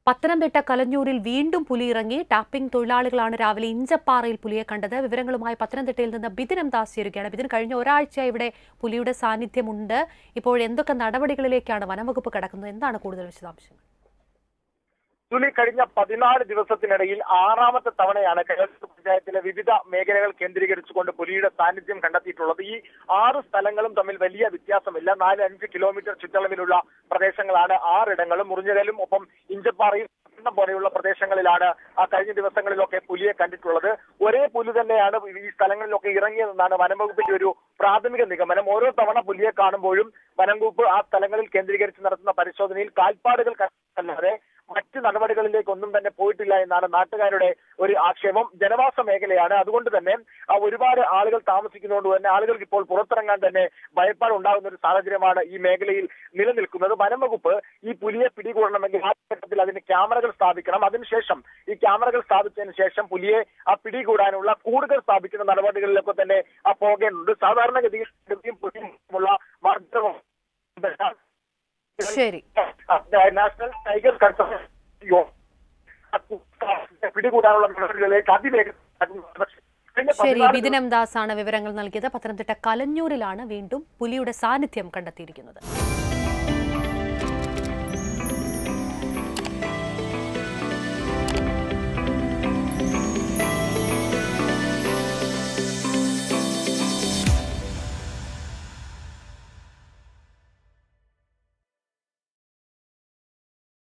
പത്തനംതിട്ട കലഞ്ഞൂരിൽ വീണ്ടും പുലി ഇറങ്ങി ടാപ്പിംഗ് തൊഴിലാളികളാണ് രാവിലെ ഇഞ്ചപ്പാറയിൽ പുലിയെ കണ്ടത് വിവരങ്ങളുമായി പത്തനംതിട്ടയിൽ നിന്ന് ബിദിൻ എം ദാസ് ചേരുകയാണ് ബിദിൻ കഴിഞ്ഞ ഒരാഴ്ച ഇവിടെ പുലിയുടെ സാന്നിധ്യമുണ്ട് ഇപ്പോൾ എന്തൊക്കെ നടപടികളിലേക്കാണ് വനംവകുപ്പ് കടക്കുന്നത് എന്താണ് കൂടുതൽ വിശദാംശങ്ങൾ തുലി കഴിഞ്ഞ പതിനാല് ദിവസത്തിനിടയിൽ ആറാമത്തെ തവണയാണ് കേരള പഞ്ചായത്തിലെ വിവിധ മേഖലകൾ കേന്ദ്രീകരിച്ചുകൊണ്ട് പുലിയുടെ സാന്നിധ്യം കണ്ടെത്തിയിട്ടുള്ളത് ഈ ആറ് സ്ഥലങ്ങളും തമ്മിൽ വലിയ വ്യത്യാസമില്ല നാല് അഞ്ച് കിലോമീറ്റർ ചുറ്റളവിലുള്ള പ്രദേശങ്ങളാണ് ആറിടങ്ങളും മുറിഞ്ഞകലും ഒപ്പം ഇഞ്ചപ്പാറയും പട്ടണം പോലെയുള്ള പ്രദേശങ്ങളിലാണ് ആ കഴിഞ്ഞ ദിവസങ്ങളിലൊക്കെ പുലിയെ കണ്ടിട്ടുള്ളത് ഒരേ പുലി തന്നെയാണ് ഈ സ്ഥലങ്ങളിലൊക്കെ ഇറങ്ങിയതെന്നാണ് വനംവകുപ്പിന്റെ ഒരു പ്രാഥമിക നിഗമനം ഓരോ തവണ പുലിയെ കാണുമ്പോഴും വനംവകുപ്പ് ആ സ്ഥലങ്ങളിൽ കേന്ദ്രീകരിച്ച് നടത്തുന്ന പരിശോധനയിൽ കാൽപ്പാടുകൾ കണ്ടല്ലാതെ മറ്റ് നടപടികളിലേക്ക് ഒന്നും തന്നെ പോയിട്ടില്ല എന്നാണ് നാട്ടുകാരുടെ ഒരു ആക്ഷേപം ജനവാസ മേഖലയാണ് അതുകൊണ്ട് തന്നെ ആ ഒരുപാട് ആളുകൾ താമസിക്കുന്നതുകൊണ്ട് തന്നെ ആളുകൾക്ക് ഇപ്പോൾ പുറത്തിറങ്ങാൻ തന്നെ ഭയപ്പാട് ഉണ്ടാകുന്ന ഒരു സാഹചര്യമാണ് ഈ മേഖലയിൽ നിലനിൽക്കുന്നത് വനംവകുപ്പ് ഈ പുലിയെ പിടികൂടണമെങ്കിൽ ആ ഘട്ടത്തിൽ അതിന് ക്യാമറകൾ സ്ഥാപിക്കണം അതിനുശേഷം ഈ ക്യാമറകൾ സ്ഥാപിച്ചതിന് ശേഷം പുലിയെ ആ പിടികൂടാനുള്ള കൂടുകൾ സ്ഥാപിക്കുന്ന നടപടികളിലൊക്കെ തന്നെ ആ പോകേണ്ടതുണ്ട് സാധാരണഗതിയിൽ ഗതിയും പുലിയുമുള്ള മാർഗം ശരി നാഷണൽ ടൈഗർ കൺസർവേഷൻ പിടികൂടാനുള്ള നടപടികളിലേക്ക് അതിവേഗം കഴിഞ്ഞ ശരി പതിനാല് ബിദിൻ എം ദാസ് ആണ് വിവരങ്ങൾ നൽകിയത് പത്തനംതിട്ട കലഞ്ഞൂരിലാണ് വീണ്ടും പുലിയുടെ സാന്നിധ്യം കണ്ടെത്തിയിരിക്കുന്നത്